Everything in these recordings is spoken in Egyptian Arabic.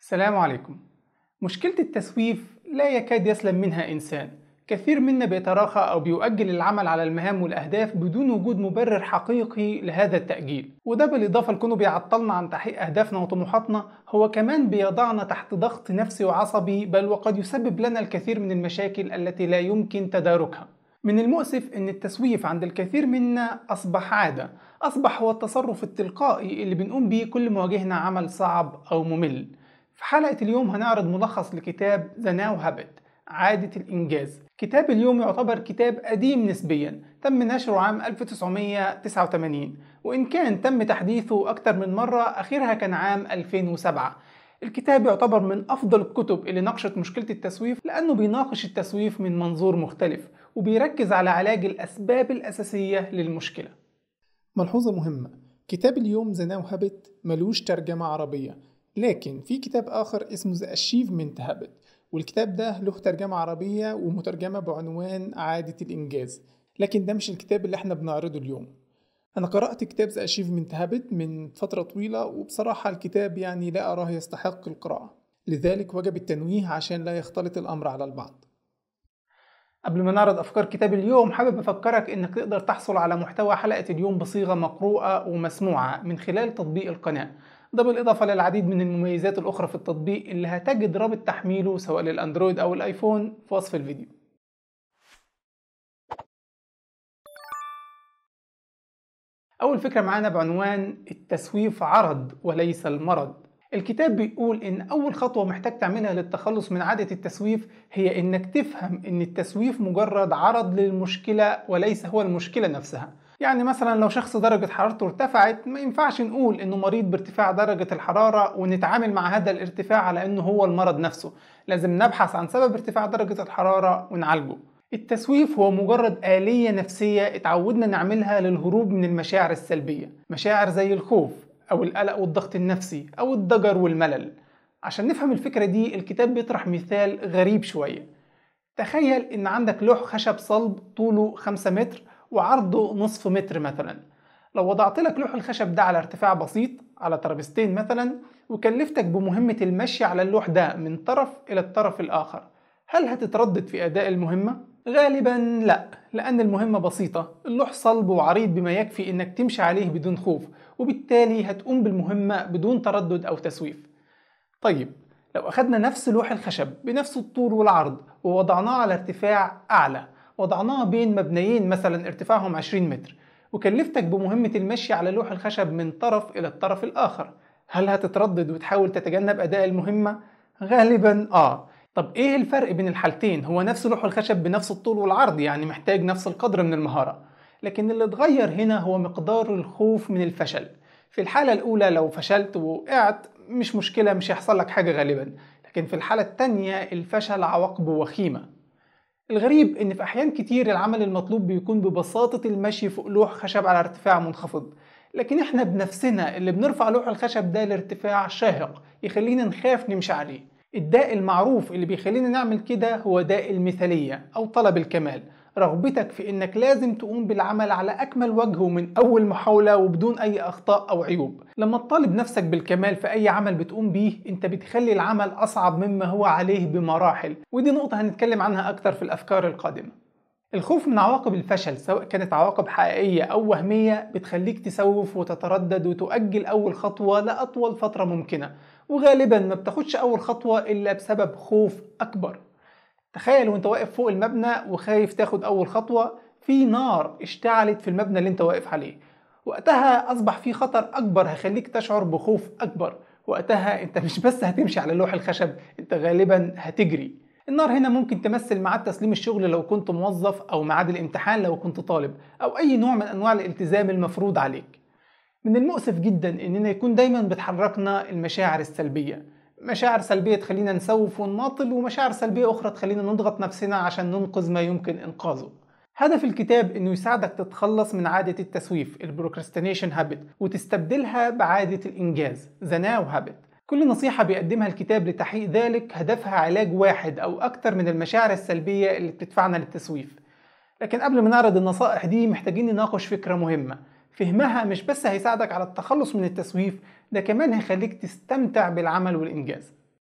السلام عليكم مشكلة التسويف لا يكاد يسلم منها إنسان كثير منا بيتراخى أو بيؤجل العمل على المهام والأهداف بدون وجود مبرر حقيقي لهذا التأجيل وده بالإضافة لكونه بيعطلنا عن تحقيق أهدافنا وطموحاتنا هو كمان بيضعنا تحت ضغط نفسي وعصبي بل وقد يسبب لنا الكثير من المشاكل التي لا يمكن تداركها من المؤسف أن التسويف عند الكثير منا أصبح عادة أصبح هو التصرف التلقائي اللي بنقوم بيه كل ما واجهنا عمل صعب أو ممل في حلقة اليوم هنعرض ملخص لكتاب The Now Habit عادة الإنجاز كتاب اليوم يعتبر كتاب قديم نسبيا تم نشره عام 1989 وإن كان تم تحديثه أكثر من مرة أخيرها كان عام 2007 الكتاب يعتبر من أفضل الكتب اللي ناقشت مشكلة التسويف لأنه بيناقش التسويف من منظور مختلف وبيركز على علاج الأسباب الأساسية للمشكلة ملحوظة مهمة كتاب اليوم The Now Habit ملوش ترجمة عربية لكن في كتاب آخر اسمه The Achievement Habit والكتاب ده له ترجمة عربية ومترجمة بعنوان عادة الإنجاز لكن ده مش الكتاب اللي احنا بنعرضه اليوم أنا قرأت كتاب The Achievement Habit من فترة طويلة وبصراحة الكتاب يعني لا أراه يستحق القراءة لذلك وجب التنويه عشان لا يختلط الأمر على البعض قبل ما نعرض أفكار كتاب اليوم حابب أفكرك إنك تقدر تحصل على محتوى حلقة اليوم بصيغة مقروءة ومسموعة من خلال تطبيق القناة ده بالإضافة للعديد من المميزات الأخرى في التطبيق اللي هتجد رابط تحميله سواء للأندرويد أو الآيفون في وصف الفيديو أول فكرة معانا بعنوان التسويف عرض وليس المرض الكتاب بيقول إن أول خطوة محتاج تعملها للتخلص من عادة التسويف هي إنك تفهم إن التسويف مجرد عرض للمشكلة وليس هو المشكلة نفسها يعني مثلا لو شخص درجة حرارته ارتفعت ما ينفعش نقول انه مريض بارتفاع درجة الحرارة ونتعامل مع هذا الارتفاع على انه هو المرض نفسه لازم نبحث عن سبب ارتفاع درجة الحرارة ونعالجه التسويف هو مجرد آلية نفسية اتعودنا نعملها للهروب من المشاعر السلبية مشاعر زي الخوف أو القلق والضغط النفسي أو الضجر والملل عشان نفهم الفكرة دي الكتاب بيطرح مثال غريب شوية تخيل إن عندك لوح خشب صلب طوله 5 متر وعرضه نصف متر مثلا لو وضعت لك لوح الخشب ده على ارتفاع بسيط على ترابيزتين مثلا وكلفتك بمهمة المشي على اللوح ده من طرف إلى الطرف الآخر هل هتتردد في أداء المهمة؟ غالبا لا لأن المهمة بسيطة اللوح صلب وعريض بما يكفي إنك تمشي عليه بدون خوف وبالتالي هتقوم بالمهمة بدون تردد أو تسويف طيب لو أخدنا نفس لوح الخشب بنفس الطول والعرض ووضعناه على ارتفاع أعلى وضعناها بين مبنيين مثلا ارتفاعهم 20 متر وكلفتك بمهمة المشي على لوح الخشب من طرف إلى الطرف الآخر هل هتتردد وتحاول تتجنب أداء المهمة؟ غالبا آه طب إيه الفرق بين الحالتين؟ هو نفس لوح الخشب بنفس الطول والعرض يعني محتاج نفس القدر من المهارة لكن اللي اتغير هنا هو مقدار الخوف من الفشل في الحالة الأولى لو فشلت ووقعت مش مشكلة مش هيحصل لك حاجة غالبا لكن في الحالة التانية الفشل عواقبه وخيمة الغريب ان في احيان كتير العمل المطلوب بيكون ببساطة المشي فوق لوح خشب على ارتفاع منخفض لكن احنا بنفسنا اللي بنرفع لوح الخشب ده لارتفاع شاهق يخلينا نخاف نمشي عليه الداء المعروف اللي بيخلينا نعمل كده هو داء المثالية او طلب الكمال رغبتك في انك لازم تقوم بالعمل على اكمل وجه ومن اول محاولة وبدون اي اخطاء او عيوب لما تطالب نفسك بالكمال في اي عمل بتقوم بيه انت بتخلي العمل اصعب مما هو عليه بمراحل ودي نقطة هنتكلم عنها اكتر في الافكار القادمة الخوف من عواقب الفشل سواء كانت عواقب حقيقية أو وهمية بتخليك تسوف وتتردد وتؤجل أول خطوة لأطول فترة ممكنة وغالبا ما بتاخدش أول خطوة إلا بسبب خوف أكبر تخيل وانت واقف فوق المبنى وخايف تاخد اول خطوة في نار اشتعلت في المبنى اللي انت واقف عليه وقتها اصبح في خطر اكبر هيخليك تشعر بخوف اكبر وقتها انت مش بس هتمشي على لوح الخشب انت غالبا هتجري النار هنا ممكن تمثل ميعاد تسليم الشغل لو كنت موظف او ميعاد الامتحان لو كنت طالب او اي نوع من انواع الالتزام المفروض عليك من المؤسف جدا اننا يكون دايما بتحركنا المشاعر السلبيه مشاعر سلبية تخلينا نسوف ونماطل ومشاعر سلبية أخرى تخلينا نضغط نفسنا عشان ننقذ ما يمكن إنقاذه هدف الكتاب انه يساعدك تتخلص من عادة التسويف البروكراستينيشن هابت وتستبدلها بعادة الانجاز ذا ناو هابت كل نصيحة بيقدمها الكتاب لتحقيق ذلك هدفها علاج واحد او اكتر من المشاعر السلبية اللي بتدفعنا للتسويف لكن قبل ما نعرض النصائح دي محتاجين نناقش فكرة مهمة فهمها مش بس هيساعدك على التخلص من التسويف ده كمان هيخليك تستمتع بالعمل والإنجاز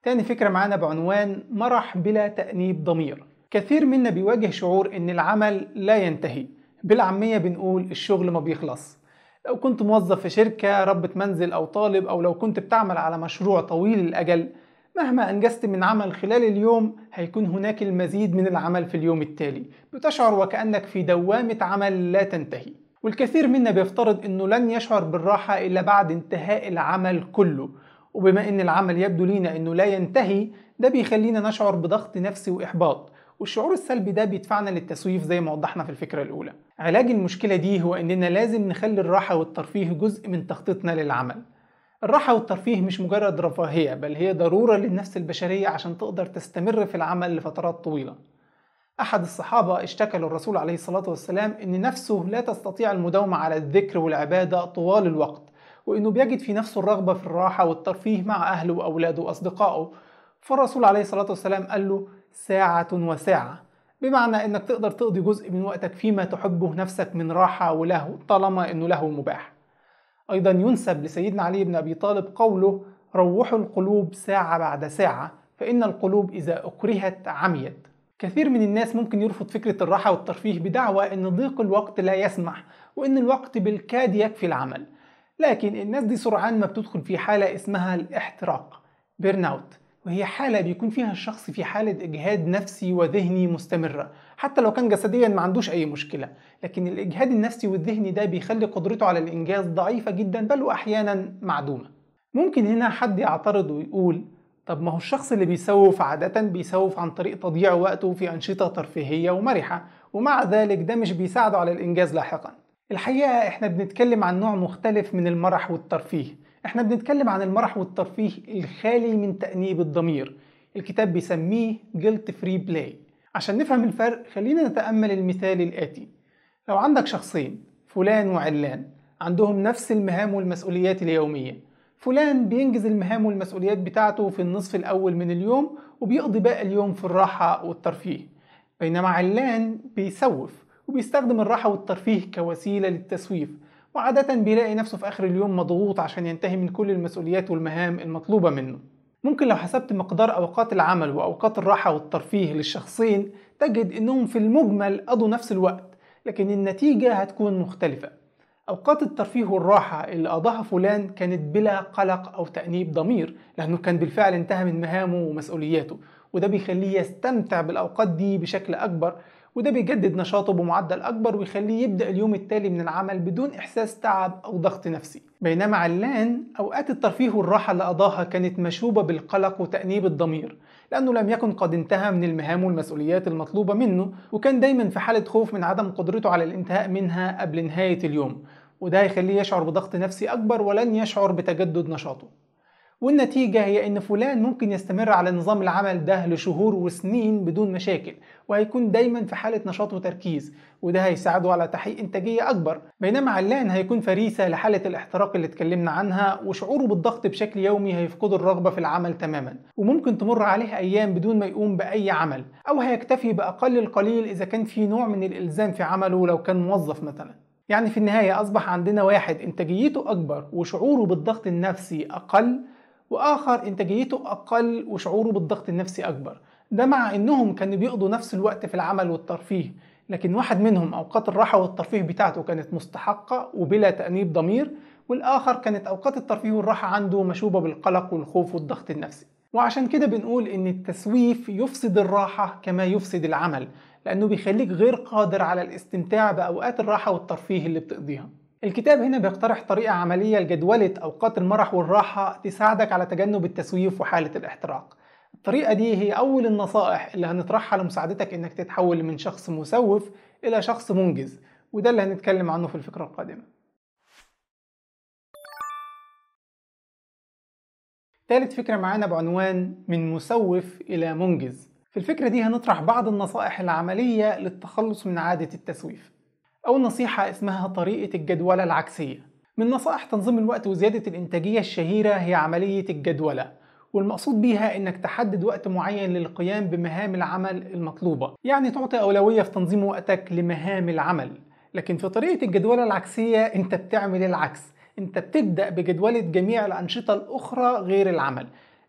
تاني فكرة معانا بعنوان مرح بلا تأنيب ضمير كثير منا بيواجه شعور إن العمل لا ينتهي بالعامية بنقول الشغل ما بيخلص لو كنت موظف في شركة ربة منزل أو طالب أو لو كنت بتعمل على مشروع طويل الأجل مهما أنجزت من عمل خلال اليوم هيكون هناك المزيد من العمل في اليوم التالي بتشعر وكأنك في دوامة عمل لا تنتهي والكثير منا بيفترض أنه لن يشعر بالراحة إلا بعد انتهاء العمل كله وبما أن العمل يبدو لينا أنه لا ينتهي ده بيخلينا نشعر بضغط نفسي وإحباط والشعور السلبي ده بيدفعنا للتسويف زي ما وضحنا في الفكرة الأولى علاج المشكلة دي هو أننا لازم نخلي الراحة والترفيه جزء من تخطيطنا للعمل الراحة والترفيه مش مجرد رفاهية بل هي ضرورة للنفس البشرية عشان تقدر تستمر في العمل لفترات طويلة أحد الصحابة اشتكى للرسول عليه الصلاة والسلام أن نفسه لا تستطيع المداومة على الذكر والعبادة طوال الوقت وأنه بيجد في نفسه الرغبة في الراحة والترفيه مع أهله وأولاده وأصدقائه فالرسول عليه الصلاة والسلام قال له ساعة وساعة بمعنى أنك تقدر تقضي جزء من وقتك فيما تحبه نفسك من راحة وله طالما أنه له مباح أيضا ينسب لسيدنا علي بن أبي طالب قوله روحوا القلوب ساعة بعد ساعة فإن القلوب إذا أكرهت عميت كثير من الناس ممكن يرفض فكرة الراحة والترفيه بدعوى أن ضيق الوقت لا يسمح وأن الوقت بالكاد يكفي العمل لكن الناس دي سرعان ما بتدخل في حالة اسمها الاحتراق بيرن اوت وهي حالة بيكون فيها الشخص في حالة إجهاد نفسي وذهني مستمرة حتى لو كان جسديا ما عندوش أي مشكلة لكن الإجهاد النفسي والذهني ده بيخلي قدرته على الإنجاز ضعيفة جدا بل وأحيانا معدومة ممكن هنا حد يعترض ويقول طب ما هو الشخص اللي بيسوف عادة بيسوف عن طريق تضييع وقته في أنشطة ترفيهية ومرحة ومع ذلك ده مش بيساعده على الإنجاز لاحقا الحقيقة احنا بنتكلم عن نوع مختلف من المرح والترفيه احنا بنتكلم عن المرح والترفيه الخالي من تأنيب الضمير الكتاب بيسميه جلت فري بلاي عشان نفهم الفرق خلينا نتأمل المثال الآتي لو عندك شخصين فلان وعلان عندهم نفس المهام والمسؤوليات اليومية فلان بينجز المهام والمسؤوليات بتاعته في النصف الأول من اليوم وبيقضي باقي اليوم في الراحة والترفيه بينما علان بيسوف وبيستخدم الراحة والترفيه كوسيلة للتسويف وعادة بيلاقي نفسه في آخر اليوم مضغوط عشان ينتهي من كل المسؤوليات والمهام المطلوبة منه ممكن لو حسبت مقدار أوقات العمل وأوقات الراحة والترفيه للشخصين تجد إنهم في المجمل قضوا نفس الوقت لكن النتيجة هتكون مختلفة أوقات الترفيه والراحة اللي قضاها فلان كانت بلا قلق أو تأنيب ضمير لأنه كان بالفعل انتهى من مهامه ومسؤولياته وده بيخليه يستمتع بالأوقات دي بشكل أكبر وده بيجدد نشاطه بمعدل أكبر ويخليه يبدأ اليوم التالي من العمل بدون إحساس تعب أو ضغط نفسي بينما علان أوقات الترفيه والراحة اللي قضاها كانت مشوبة بالقلق وتأنيب الضمير لأنه لم يكن قد انتهى من المهام والمسؤوليات المطلوبة منه وكان دايما في حالة خوف من عدم قدرته على الانتهاء منها قبل نهاية اليوم وده هيخليه يشعر بضغط نفسي أكبر ولن يشعر بتجدد نشاطه والنتيجة هي إن فلان ممكن يستمر على نظام العمل ده لشهور وسنين بدون مشاكل وهيكون دايما في حالة نشاط وتركيز وده هيساعده على تحقيق إنتاجية أكبر بينما علان هيكون فريسة لحالة الاحتراق اللي اتكلمنا عنها وشعوره بالضغط بشكل يومي هيفقد الرغبة في العمل تماما وممكن تمر عليه أيام بدون ما يقوم بأي عمل أو هيكتفي بأقل القليل إذا كان في نوع من الإلزام في عمله لو كان موظف مثلا يعني في النهاية أصبح عندنا واحد إنتاجيته أكبر وشعوره بالضغط النفسي أقل وآخر إنتاجيته أقل وشعوره بالضغط النفسي أكبر ده مع إنهم كانوا بيقضوا نفس الوقت في العمل والترفيه لكن واحد منهم أوقات الراحة والترفيه بتاعته كانت مستحقة وبلا تأنيب ضمير والآخر كانت أوقات الترفيه والراحة عنده مشوبة بالقلق والخوف والضغط النفسي وعشان كده بنقول إن التسويف يفسد الراحة كما يفسد العمل لأنه بيخليك غير قادر على الاستمتاع بأوقات الراحة والترفيه اللي بتقضيها الكتاب هنا بيقترح طريقة عملية لجدولة أوقات المرح والراحة تساعدك على تجنب التسويف وحالة الاحتراق الطريقة دي هي أول النصائح اللي هنطرحها لمساعدتك إنك تتحول من شخص مسوف إلى شخص منجز وده اللي هنتكلم عنه في الفكرة القادمة تالت فكرة معانا بعنوان من مسوف إلى منجز في الفكرة دي هنطرح بعض النصائح العملية للتخلص من عادة التسويف أول نصيحة اسمها طريقة الجدولة العكسية من نصائح تنظيم الوقت وزيادة الإنتاجية الشهيرة هي عملية الجدولة والمقصود بيها إنك تحدد وقت معين للقيام بمهام العمل المطلوبة يعني تعطي أولوية في تنظيم وقتك لمهام العمل لكن في طريقة الجدولة العكسية أنت بتعمل العكس أنت بتبدأ بجدولة جميع الأنشطة الأخرى غير العمل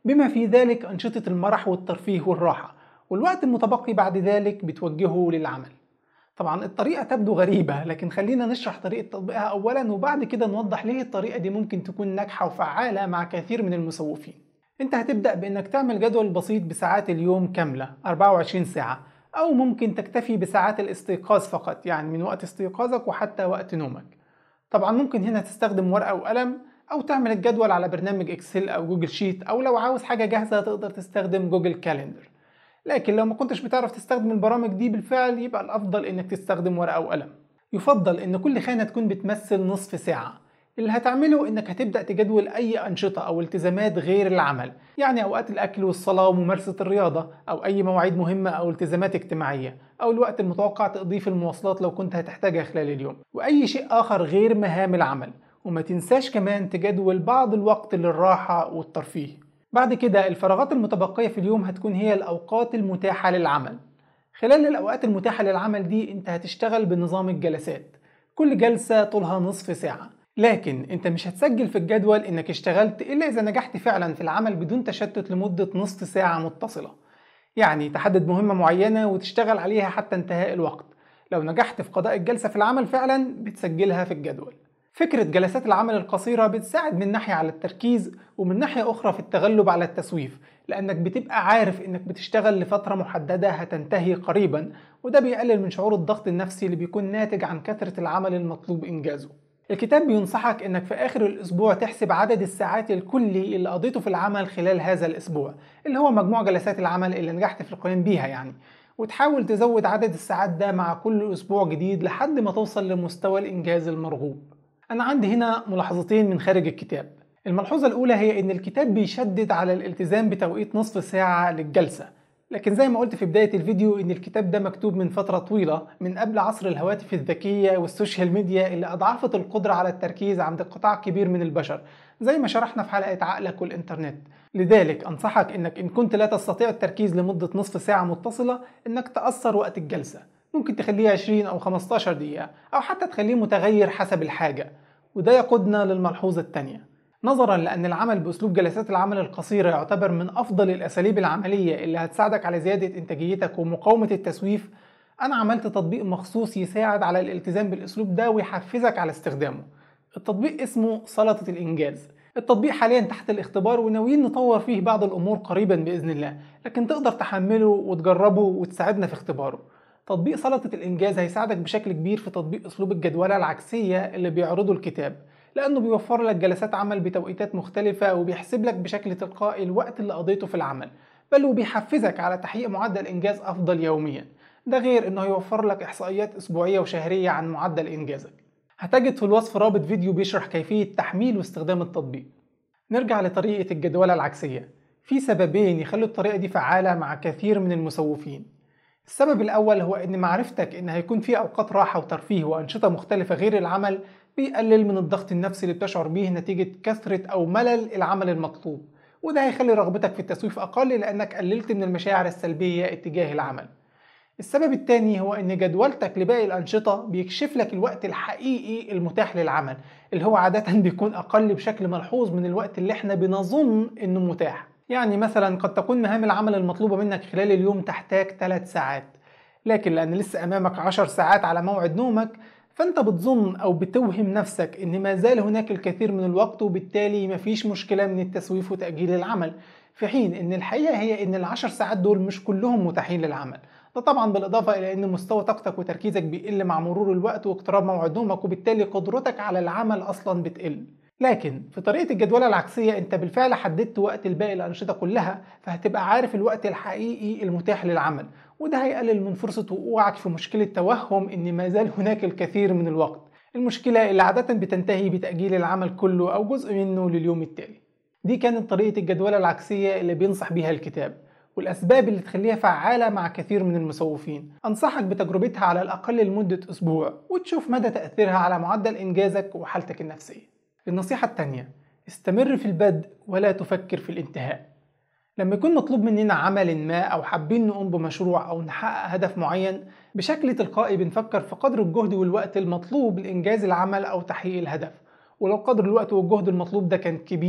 بما في ذلك أنشطة المرح والترفيه والراحة والوقت المتبقي بعد ذلك بتوجهه للعمل طبعا الطريقة تبدو غريبة لكن خلينا نشرح طريقة تطبيقها أولا وبعد كده نوضح ليه الطريقة دي ممكن تكون ناجحة وفعالة مع كثير من المسوفين انت هتبدأ بانك تعمل جدول بسيط بساعات اليوم كاملة 24 ساعة او ممكن تكتفي بساعات الاستيقاظ فقط يعني من وقت استيقاظك وحتى وقت نومك طبعا ممكن هنا تستخدم ورقة وقلم او تعمل الجدول على برنامج اكسل او جوجل شيت او لو عاوز حاجة جاهزة تقدر تستخدم جوجل كالندر لكن لو ما كنتش بتعرف تستخدم البرامج دي بالفعل يبقى الافضل انك تستخدم ورقة وقلم يفضل ان كل خانة تكون بتمثل نصف ساعة اللي هتعمله انك هتبدأ تجدول اي انشطة او التزامات غير العمل يعني اوقات الاكل والصلاة وممارسة الرياضة او اي مواعيد مهمة او التزامات اجتماعية او الوقت المتوقع تقضيه في المواصلات لو كنت هتحتاجها خلال اليوم واي شيء اخر غير مهام العمل وما تنساش كمان تجدول بعض الوقت للراحة والترفيه بعد كده الفراغات المتبقية في اليوم هتكون هي الأوقات المتاحة للعمل خلال الأوقات المتاحة للعمل دي أنت هتشتغل بنظام الجلسات كل جلسة طولها نصف ساعة لكن أنت مش هتسجل في الجدول إنك اشتغلت إلا إذا نجحت فعلا في العمل بدون تشتت لمدة نصف ساعة متصلة يعني تحدد مهمة معينة وتشتغل عليها حتى انتهاء الوقت لو نجحت في قضاء الجلسة في العمل فعلا بتسجلها في الجدول فكرة جلسات العمل القصيرة بتساعد من ناحية على التركيز ومن ناحية أخرى في التغلب على التسويف لأنك بتبقى عارف إنك بتشتغل لفترة محددة هتنتهي قريبا وده بيقلل من شعور الضغط النفسي اللي بيكون ناتج عن كثرة العمل المطلوب إنجازه الكتاب بينصحك إنك في آخر الأسبوع تحسب عدد الساعات الكلي اللي قضيته في العمل خلال هذا الأسبوع اللي هو مجموع جلسات العمل اللي نجحت في القيام بيها يعني وتحاول تزود عدد الساعات ده مع كل أسبوع جديد لحد ما توصل لمستوى الإنجاز المرغوب أنا عندي هنا ملاحظتين من خارج الكتاب الملحوظة الأولى هي إن الكتاب بيشدد على الالتزام بتوقيت نصف ساعة للجلسة لكن زي ما قلت في بداية الفيديو إن الكتاب ده مكتوب من فترة طويلة من قبل عصر الهواتف الذكية والسوشيال ميديا اللي أضعفت القدرة على التركيز عند قطاع كبير من البشر زي ما شرحنا في حلقة عقلك والإنترنت لذلك أنصحك إنك إن كنت لا تستطيع التركيز لمدة نصف ساعة متصلة إنك تأثر وقت الجلسة ممكن تخليه 20 أو 15 دقيقة أو حتى تخليه متغير حسب الحاجة وده يقودنا للملحوظة الثانية نظرا لأن العمل بأسلوب جلسات العمل القصيرة يعتبر من أفضل الأساليب العملية اللي هتساعدك على زيادة إنتاجيتك ومقاومة التسويف أنا عملت تطبيق مخصوص يساعد على الالتزام بالأسلوب ده ويحفزك على استخدامه التطبيق اسمه سلطة الإنجاز التطبيق حاليا تحت الاختبار وناويين نطور فيه بعض الأمور قريبا بإذن الله لكن تقدر تحمله وتجربه وتساعدنا في اختباره تطبيق سلطة الإنجاز هيساعدك بشكل كبير في تطبيق أسلوب الجدولة العكسية اللي بيعرضه الكتاب لأنه بيوفر لك جلسات عمل بتوقيتات مختلفة وبيحسب لك بشكل تلقائي الوقت اللي قضيته في العمل بل وبيحفزك على تحقيق معدل إنجاز أفضل يوميا ده غير إنه هيوفر لك إحصائيات أسبوعية وشهرية عن معدل إنجازك هتجد في الوصف رابط فيديو بيشرح كيفية تحميل واستخدام التطبيق نرجع لطريقة الجدولة العكسية في سببين يخلوا الطريقة دي فعالة مع كثير من المسوفين السبب الأول هو إن معرفتك إن هيكون في أوقات راحة وترفيه وأنشطة مختلفة غير العمل بيقلل من الضغط النفسي اللي بتشعر بيه نتيجة كثرة أو ملل العمل المطلوب وده هيخلي رغبتك في التسويف أقل لأنك قللت من المشاعر السلبية اتجاه العمل السبب الثاني هو ان جدولتك لباقي الانشطه بيكشف لك الوقت الحقيقي المتاح للعمل اللي هو عاده بيكون اقل بشكل ملحوظ من الوقت اللي احنا بنظن انه متاح يعني مثلا قد تكون مهام العمل المطلوبه منك خلال اليوم تحتاج 3 ساعات لكن لان لسه امامك 10 ساعات على موعد نومك فانت بتظن او بتوهم نفسك ان ما زال هناك الكثير من الوقت وبالتالي مفيش مشكله من التسويف وتاجيل العمل في حين ان الحقيقه هي ان العشر ساعات دول مش كلهم متاحين للعمل ده طبعا بالإضافة إلى أن مستوى طاقتك وتركيزك بيقل مع مرور الوقت واقتراب موعد نومك وبالتالي قدرتك على العمل أصلا بتقل لكن في طريقة الجدولة العكسية أنت بالفعل حددت وقت الباقي الأنشطة كلها فهتبقى عارف الوقت الحقيقي المتاح للعمل وده هيقلل من فرصة وقوعك في مشكلة توهم أن ما زال هناك الكثير من الوقت المشكلة اللي عادة بتنتهي بتأجيل العمل كله أو جزء منه لليوم التالي دي كانت طريقة الجدولة العكسية اللي بينصح بيها الكتاب والأسباب اللي تخليها فعالة مع كثير من المسوفين أنصحك بتجربتها على الأقل لمدة أسبوع وتشوف مدى تأثيرها على معدل إنجازك وحالتك النفسية النصيحة التانية استمر في البدء ولا تفكر في الانتهاء لما يكون مطلوب مننا عمل ما أو حابين نقوم بمشروع أو نحقق هدف معين بشكل تلقائي بنفكر في قدر الجهد والوقت المطلوب لإنجاز العمل أو تحقيق الهدف ولو قدر الوقت والجهد المطلوب ده كان كبير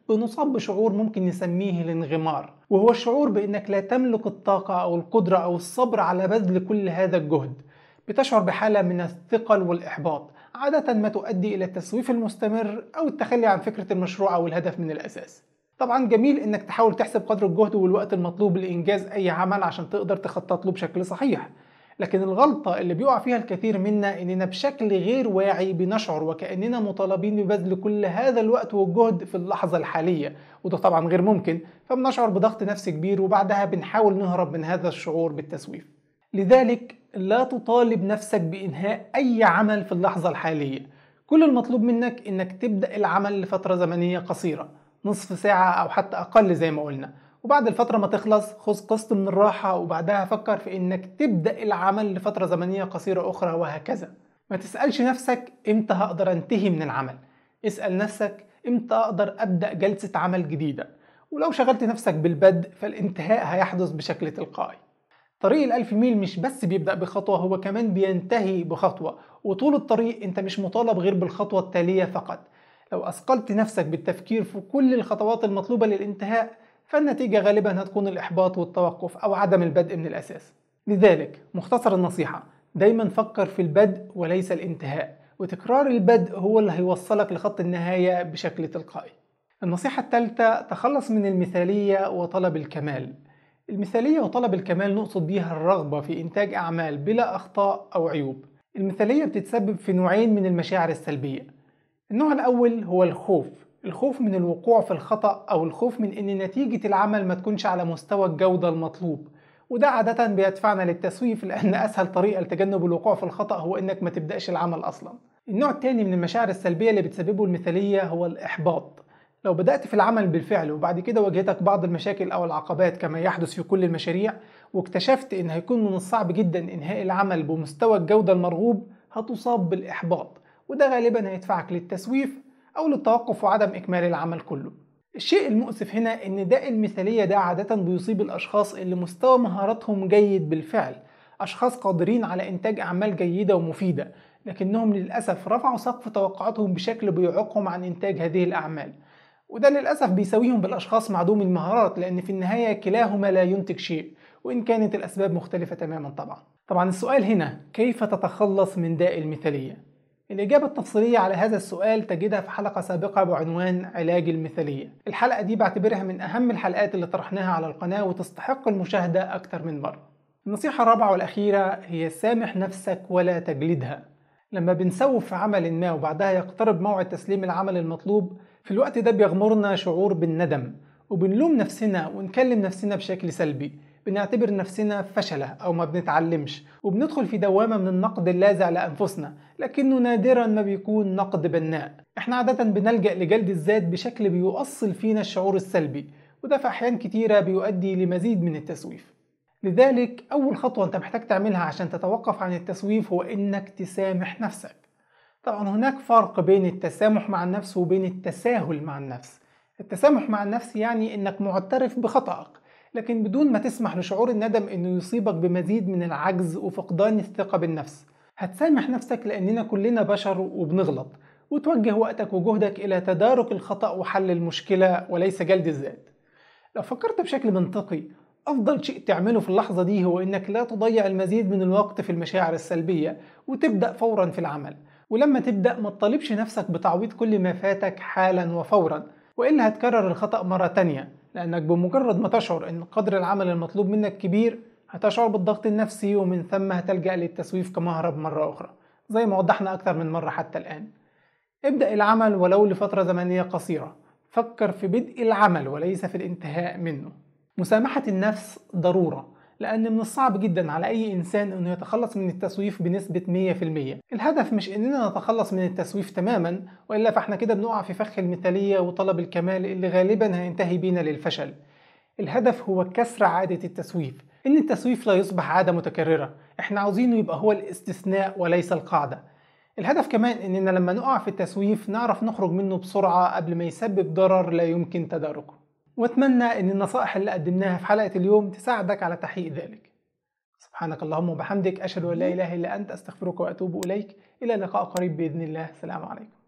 بنصاب بشعور ممكن نسميه الانغمار وهو الشعور بأنك لا تملك الطاقة أو القدرة أو الصبر على بذل كل هذا الجهد بتشعر بحالة من الثقل والإحباط عادة ما تؤدي إلى التسويف المستمر أو التخلي عن فكرة المشروع أو الهدف من الأساس طبعا جميل انك تحاول تحسب قدر الجهد والوقت المطلوب لانجاز اي عمل عشان تقدر تخطط له بشكل صحيح لكن الغلطة اللي بيقع فيها الكثير منا إننا بشكل غير واعي بنشعر وكأننا مطالبين ببذل كل هذا الوقت والجهد في اللحظة الحالية وده طبعا غير ممكن فبنشعر بضغط نفسي كبير وبعدها بنحاول نهرب من هذا الشعور بالتسويف لذلك لا تطالب نفسك بإنهاء أي عمل في اللحظة الحالية كل المطلوب منك إنك تبدأ العمل لفترة زمنية قصيرة نصف ساعة أو حتى أقل زي ما قلنا وبعد الفترة ما تخلص خذ قسط من الراحة وبعدها فكر في إنك تبدأ العمل لفترة زمنية قصيرة أخرى وهكذا ما تسألش نفسك إمتى هقدر أنتهي من العمل اسأل نفسك إمتى أقدر أبدأ جلسة عمل جديدة ولو شغلت نفسك بالبدء فالانتهاء هيحدث بشكل تلقائي طريق الألف ميل مش بس بيبدأ بخطوة هو كمان بينتهي بخطوة وطول الطريق أنت مش مطالب غير بالخطوة التالية فقط لو أثقلت نفسك بالتفكير في كل الخطوات المطلوبة للانتهاء فالنتيجة غالبا هتكون الإحباط والتوقف أو عدم البدء من الأساس لذلك مختصر النصيحة دايما فكر في البدء وليس الانتهاء وتكرار البدء هو اللي هيوصلك لخط النهاية بشكل تلقائي النصيحة الثالثة تخلص من المثالية وطلب الكمال المثالية وطلب الكمال نقصد بيها الرغبة في إنتاج أعمال بلا أخطاء أو عيوب المثالية بتتسبب في نوعين من المشاعر السلبية النوع الأول هو الخوف الخوف من الوقوع في الخطأ أو الخوف من أن نتيجة العمل ما تكونش على مستوى الجودة المطلوب وده عادة بيدفعنا للتسويف لأن أسهل طريقة لتجنب الوقوع في الخطأ هو إنك ما تبدأش العمل أصلا النوع الثاني من المشاعر السلبية اللي بتسببه المثالية هو الإحباط لو بدأت في العمل بالفعل وبعد كده واجهتك بعض المشاكل أو العقبات كما يحدث في كل المشاريع واكتشفت إن هيكون من الصعب جدا إنهاء العمل بمستوى الجودة المرغوب هتصاب بالإحباط وده غالبا هيدفعك للتسويف أو للتوقف وعدم إكمال العمل كله الشيء المؤسف هنا إن داء المثالية ده عادة بيصيب الأشخاص اللي مستوى مهاراتهم جيد بالفعل أشخاص قادرين على إنتاج أعمال جيدة ومفيدة لكنهم للأسف رفعوا سقف توقعاتهم بشكل بيعوقهم عن إنتاج هذه الأعمال وده للأسف بيساويهم بالأشخاص معدوم المهارات لأن في النهاية كلاهما لا ينتج شيء وإن كانت الأسباب مختلفة تماما طبعا طبعا السؤال هنا كيف تتخلص من داء المثالية؟ الإجابة التفصيلية على هذا السؤال تجدها في حلقة سابقة بعنوان علاج المثالية الحلقة دي بعتبرها من أهم الحلقات اللي طرحناها على القناة وتستحق المشاهدة أكتر من مرة النصيحة الرابعة والأخيرة هي سامح نفسك ولا تجلدها لما بنسوف في عمل ما وبعدها يقترب موعد تسليم العمل المطلوب في الوقت ده بيغمرنا شعور بالندم وبنلوم نفسنا ونكلم نفسنا بشكل سلبي بنعتبر نفسنا فشلة أو ما بنتعلمش وبندخل في دوامة من النقد اللاذع لأنفسنا لكنه نادرا ما بيكون نقد بناء احنا عادة بنلجأ لجلد الذات بشكل بيؤصل فينا الشعور السلبي وده في أحيان كتيرة بيؤدي لمزيد من التسويف لذلك أول خطوة أنت محتاج تعملها عشان تتوقف عن التسويف هو إنك تسامح نفسك طبعا هناك فرق بين التسامح مع النفس وبين التساهل مع النفس التسامح مع النفس يعني إنك معترف بخطأك لكن بدون ما تسمح لشعور الندم انه يصيبك بمزيد من العجز وفقدان الثقة بالنفس هتسامح نفسك لاننا كلنا بشر وبنغلط وتوجه وقتك وجهدك الى تدارك الخطأ وحل المشكلة وليس جلد الذات لو فكرت بشكل منطقي أفضل شيء تعمله في اللحظة دي هو إنك لا تضيع المزيد من الوقت في المشاعر السلبية وتبدأ فورا في العمل ولما تبدأ ما تطالبش نفسك بتعويض كل ما فاتك حالا وفورا وإلا هتكرر الخطأ مرة تانية لأنك بمجرد ما تشعر أن قدر العمل المطلوب منك كبير هتشعر بالضغط النفسي ومن ثم هتلجأ للتسويف كمهرب مرة أخرى زي ما وضحنا أكثر من مرة حتى الآن ابدأ العمل ولو لفترة زمنية قصيرة فكر في بدء العمل وليس في الانتهاء منه مسامحة النفس ضرورة لأن من الصعب جدا على أي إنسان أنه يتخلص من التسويف بنسبة 100% الهدف مش أننا نتخلص من التسويف تماما وإلا فإحنا كده بنقع في فخ المثالية وطلب الكمال اللي غالبا هينتهي بينا للفشل الهدف هو كسر عادة التسويف إن التسويف لا يصبح عادة متكررة إحنا عاوزينه يبقى هو الاستثناء وليس القاعدة الهدف كمان إننا لما نقع في التسويف نعرف نخرج منه بسرعة قبل ما يسبب ضرر لا يمكن تداركه واتمنى ان النصائح اللي قدمناها في حلقة اليوم تساعدك على تحقيق ذلك سبحانك اللهم وبحمدك أشهد أن لا إله إلا أنت أستغفرك وأتوب إليك إلى لقاء قريب بإذن الله السلام عليكم